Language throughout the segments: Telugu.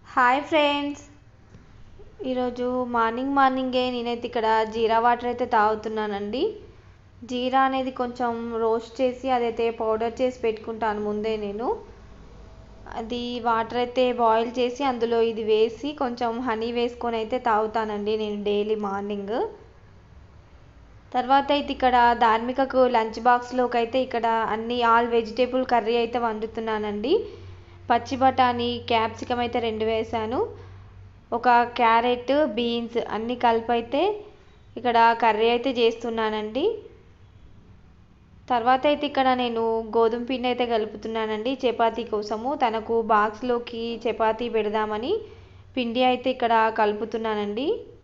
హాయ్ ఫ్రెండ్స్ ఈరోజు మార్నింగ్ మార్నింగే నేనైతే ఇక్కడ జీరా వాటర్ అయితే తాగుతున్నానండి జీరా అనేది కొంచెం రోస్ట్ చేసి అదైతే పౌడర్ చేసి పెట్టుకుంటాను ముందే నేను అది వాటర్ అయితే బాయిల్ చేసి అందులో ఇది వేసి కొంచెం హనీ వేసుకొని అయితే తాగుతానండి నేను డైలీ మార్నింగ్ తర్వాత అయితే ఇక్కడ ధార్మికకు లంచ్ బాక్స్లోకి అయితే ఇక్కడ అన్ని ఆల్ వెజిటేబుల్ కర్రీ అయితే వండుతున్నానండి పచ్చి బఠానీ క్యాప్సికమ్ అయితే రెండు వేసాను ఒక క్యారెట్ బీన్స్ అన్నీ కలిపి అయితే ఇక్కడ కర్రీ అయితే చేస్తున్నానండి తర్వాత అయితే ఇక్కడ నేను గోధుమ పిండి అయితే కలుపుతున్నానండి చపాతీ కోసము తనకు బాక్స్లోకి చపాతీ పెడదామని పిండి అయితే ఇక్కడ కలుపుతున్నానండి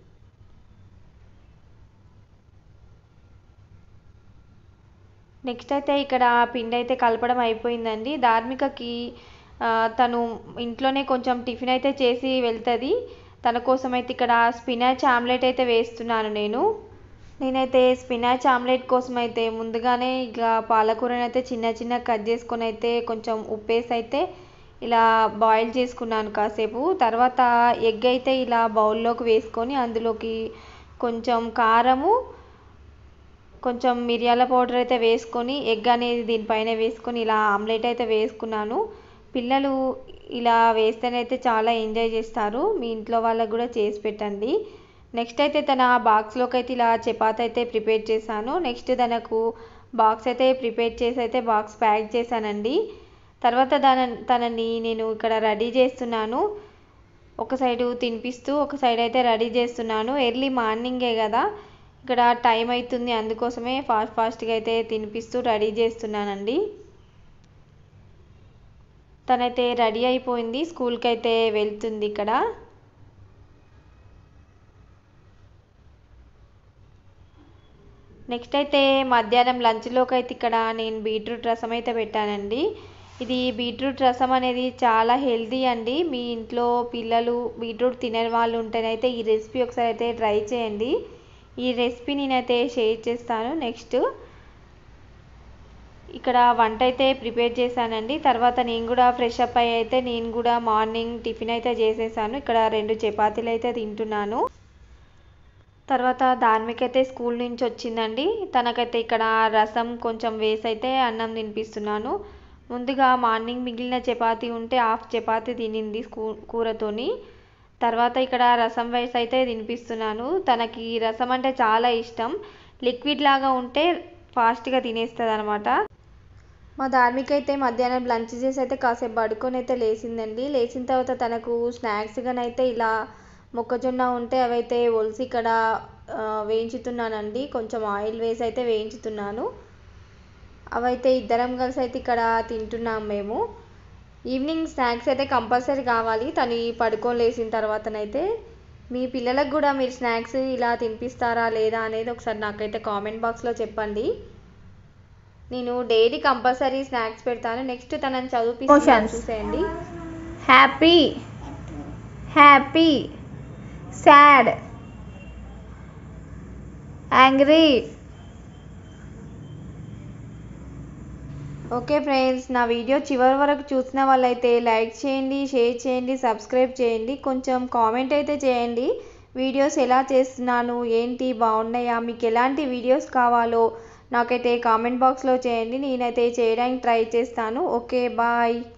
నెక్స్ట్ అయితే ఇక్కడ పిండి అయితే కలపడం అయిపోయిందండి ధార్మికకి తను ఇంట్లోనే కొంచెం టిఫిన్ అయితే చేసి వెళ్తుంది తన కోసం అయితే ఇక్కడ స్పినాచ్ ఆమ్లెట్ అయితే వేస్తున్నాను నేను నేనైతే స్పినాచ్ ఆమ్లెట్ కోసం అయితే ముందుగానే ఇక పాలకూరని అయితే చిన్న చిన్న కట్ చేసుకొని అయితే కొంచెం ఉప్పేసి అయితే ఇలా బాయిల్ చేసుకున్నాను కాసేపు తర్వాత ఎగ్ అయితే ఇలా బౌల్లోకి వేసుకొని అందులోకి కొంచెం కారము కొంచెం మిరియాల పౌడర్ అయితే వేసుకొని ఎగ్ అనేది దీనిపైన వేసుకొని ఇలా ఆమ్లెట్ అయితే వేసుకున్నాను పిల్లలు ఇలా వేస్తేనైతే చాలా ఎంజాయ్ చేస్తారు మీ ఇంట్లో వాళ్ళకు కూడా చేసి పెట్టండి నెక్స్ట్ అయితే తన బాక్స్లోకి అయితే ఇలా చపాతి అయితే ప్రిపేర్ చేశాను నెక్స్ట్ తనకు బాక్స్ అయితే ప్రిపేర్ చేసి అయితే బాక్స్ ప్యాక్ చేశానండి తర్వాత తన తనని నేను ఇక్కడ రెడీ చేస్తున్నాను ఒక సైడు తినిపిస్తూ ఒక సైడ్ అయితే రెడీ చేస్తున్నాను ఎర్లీ మార్నింగే కదా ఇక్కడ టైం అవుతుంది అందుకోసమే ఫాస్ట్ ఫాస్ట్గా అయితే తినిపిస్తూ రెడీ చేస్తున్నానండి తనైతే రెడీ అయిపోయింది స్కూల్కి అయితే వెళ్తుంది ఇక్కడ నెక్స్ట్ అయితే మధ్యాహ్నం లంచ్లోకి అయితే ఇక్కడ నేను బీట్రూట్ రసం అయితే పెట్టానండి ఇది బీట్రూట్ రసం అనేది చాలా హెల్తీ అండి మీ ఇంట్లో పిల్లలు బీట్రూట్ తినే వాళ్ళు ఉంటేనైతే ఈ రెసిపీ ఒకసారి అయితే ట్రై చేయండి ఈ రెసిపీ నేనైతే షేర్ చేస్తాను నెక్స్ట్ ఇక్కడ వంట అయితే ప్రిపేర్ చేశానండి తర్వాత నేను కూడా ఫ్రెష్ అప్ అయ్యి అయితే నేను కూడా మార్నింగ్ టిఫిన్ అయితే చేసేసాను ఇక్కడ రెండు చపాతీలు అయితే తింటున్నాను తర్వాత ధార్మిక అయితే స్కూల్ నుంచి వచ్చిందండి తనకైతే ఇక్కడ రసం కొంచెం వేసి అయితే అన్నం తినిపిస్తున్నాను ముందుగా మార్నింగ్ మిగిలిన చపాతీ ఉంటే హాఫ్ చపాతీ తినింది స్కూ కూరతోని తర్వాత ఇక్కడ రసం వేసి అయితే తినిపిస్తున్నాను తనకి రసం అంటే చాలా ఇష్టం లిక్విడ్ లాగా ఉంటే ఫాస్ట్గా తినేస్తుంది అనమాట మా ధార్మిక అయితే మధ్యాహ్నం లంచ్ చేసి అయితే కాసేపు పడుకొని అయితే లేచిందండి లేచిన తర్వాత తనకు స్నాక్స్గానైతే ఇలా మొక్కజొన్న ఉంటే అవైతే ఒలిసి ఇక్కడ వేయించుతున్నానండి కొంచెం ఆయిల్ వేసి అయితే వేయించుతున్నాను అవైతే ఇద్దరం కలిసి అయితే ఇక్కడ తింటున్నాం మేము ఈవినింగ్ స్నాక్స్ అయితే కంపల్సరీ కావాలి తను పడుకొని లేచిన తర్వాతనైతే మీ పిల్లలకు కూడా మీరు స్నాక్స్ ఇలా తినిపిస్తారా లేదా అనేది ఒకసారి నాకైతే కామెంట్ బాక్స్లో చెప్పండి నేను డైలీ కంపల్సరీ స్నాక్స్ పెడతాను నెక్స్ట్ తనని చదివిపిస్తాను చూసేయండి happy happy sad angry okay friends నా వీడియో చివరి వరకు చూసిన వాళ్ళైతే లైక్ చేయండి షేర్ చేయండి సబ్స్క్రైబ్ చేయండి కొంచెం కామెంట్ అయితే చేయండి వీడియోస్ ఎలా చేస్తున్నాను ఏంటి బాగున్నాయా మీకు ఎలాంటి వీడియోస్ కావాలో నాకైతే కామెంట్ బాక్స్లో చేయండి నేనైతే చేయడానికి ట్రై చేస్తాను ఓకే బాయ్